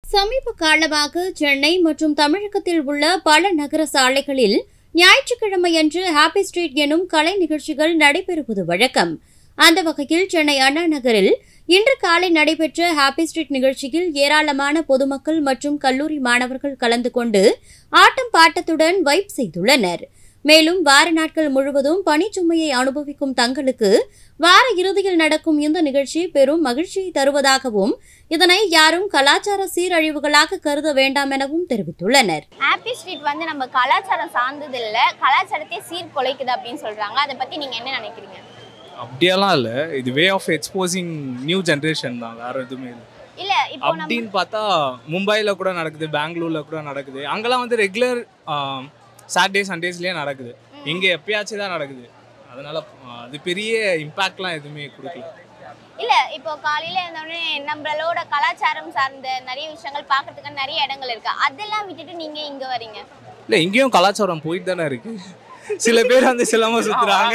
சமீப காலமாக சென்னை மற்றும் தமிழகத்தில் உள்ள பல நகர சாலைகளில் ஞாயிற்றுக்கிழமையன்று ஹாப்பி ஸ்ட்ரீட் எனும் கலை நிகழ்ச்சிகள் நடைபெறுவது வழக்கம் அந்த வகையில் சென்னை அண்ணா நகரில் இன்று காலை நடைபெற்ற ஹாப்பி ஸ்ட்ரீட் நிகழ்ச்சியில் ஏராளமான பொதுமக்கள் மற்றும் கல்லூரி மாணவர்கள் கலந்து கொண்டு ஆட்டம் பாட்டத்துடன் வைப் செய்துள்ளனர் மேலும் வார நாட்கள் முழுவதும் பணிச்சுமையை அனுபவிக்கும் தங்களுக்கு வார இறுதியில் நடக்கும் இந்த நிகழ்ச்சி பெரும் மகிழ்ச்சியை தருவதாகவும் இதனை யாரும் கலாச்சார சீரழிவுகளாக கருத வேண்டாம் எனவும் தெரிவித்துள்ளனர் ஹாப்பி ஸ்ட்ரீட் வந்து நம்ம கலாச்சாரம் சார்ந்தது இல்ல கலாச்சாரத்தை சீர்குலைக்குது அப்படின்னு சொல்றாங்க அதை பத்தி நீங்க என்ன நினைக்கிறீங்க அப்படியெல்லாம் இல்லை இது way of exposing new generation தான் வேற எதுவுமே இல்லை இல்ல இப்போ நம்ம அப்படின்னு பார்த்தா மும்பையில் கூட நடக்குது பெங்களூரில் கூட நடக்குது அங்கெல்லாம் வந்து ரெகுலர் சாட்டர்டே சண்டேஸ்லேயே நடக்குது இங்கே எப்பயாச்சும் தான் நடக்குது அதனால ஆஹ், அது பெரிய இம்பேக்ட்லாம் எதுவுமே கொடுக்கல இல்ல இப்போ காலையில இருந்தோடனே நம்மளோட கலாச்சாரம் சார்ந்த நிறைய விஷயங்கள் பார்க்கறதுக்கு நிறைய இடங்கள் இருக்கு அதெல்லாம் விட்டுட்டு நீங்க இங்க வரீங்க இல்லை இங்கேயும் கலாச்சாரம் போயிட்டு தானே இருக்கு சில பேர் வந்து சிலம்பம் சுத்துறாங்க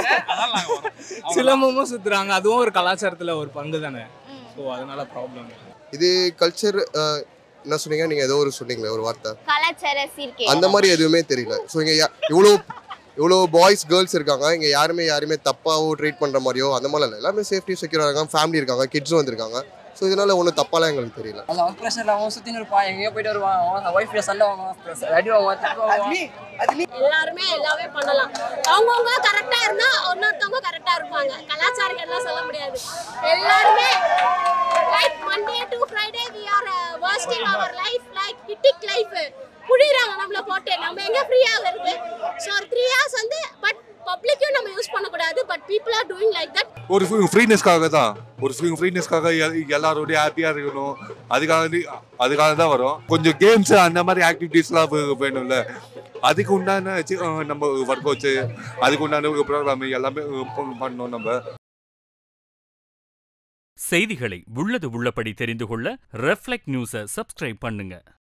சிலம்பமும் சுத்துறாங்க அதுவும் ஒரு கலாச்சாரத்தில் ஒரு பங்கு தானே ம். ஸோ அதனால ப்ராப்ளம் இது கல்ச்சர் என்ன சொன்னீங்க நீங்க ஏதோ ஒரு சொன்னீங்களே ஒரு வார்த்தை கலாச்சார சீர்கே அந்த மாதிரி எதுவுமே தெரியல ஸோ இங்க யா- இவ்வளோ இவ்வளோ பாய்ஸ் கேர்ள்ஸ் இருக்காங்க இங்க யாருமே யாருமே தப்பாவோ ட்ரீட் பண்ற மாதிரியோ அந்த மாதிரிலாம் இல்லை எல்லாமே சேஃப்டி செக்யூரா இருக்காங்க ஃபேமிலி இருக்காங்க கிட்ஸும் வந்திருக்காங்க ஸோ இதனால ஒன்றும் தப்பாலாம் எங்களுக்கு தெரியல அந்த ஒர்க் ப்ரெஷரில் அவன் சுற்றின்னு இருப்பான் எங்கேயோ போயிட்டு வருவான் அவன் ஒய்ஃப் சண்டை வாங்குவான் அடி வாங்குவான் திட்டு வாங்குவான் எல்லாருமே எல்லாமே பண்ணலாம் அவங்கவுங்க கரெக்டா இருந்தா இன்னொருத்தவங்க கரெக்டா இருப்பாங்க கலாச்சாரம் எல்லாம் சொல்ல முடியாது எல்லாருமே like Monday to Friday we are wasting our life like ஹிட்டிக் லைஃப் புடிறாங்க நம்மள போட்டு நம்ம எங்க ஃப்ரீயா இருக்கு ஸோ ஒரு த்ரீ ஹார்ஸ் வந்து பட் பப்ளிக்கும் நம்ம யூஸ் பண்ணக்கூடாது but people are doing like that ஒரு ஃப்ரீனஸ்க்காக தான் ஒரு ஃப்ரீனஸ்க்காக எல்லாரோடய ஹாப்பியாக இருக்கணும் அதுக்காக நீ- அதுக்காக தான் வரும் கொஞ்சம் கேம்ஸ் அந்த மாதிரி ஆக்டிவிட்டீஸ்லாம் வே- வேணும்ல அதுக்கு உண்டான சி- அஹ் நம்ம ஒர்க் வச்சு அதுக்கு உண்டான ப்ரோக்ராம் எல்லாமே அஹ் பண்ணணும் நம்ம செய்திகளை உள்ளது உள்ளபடி தெரிந்து கொள்ள ரெஃப்ளெக்ட் நியூஸை சப்ஸ்கிரைப் பண்ணுங்க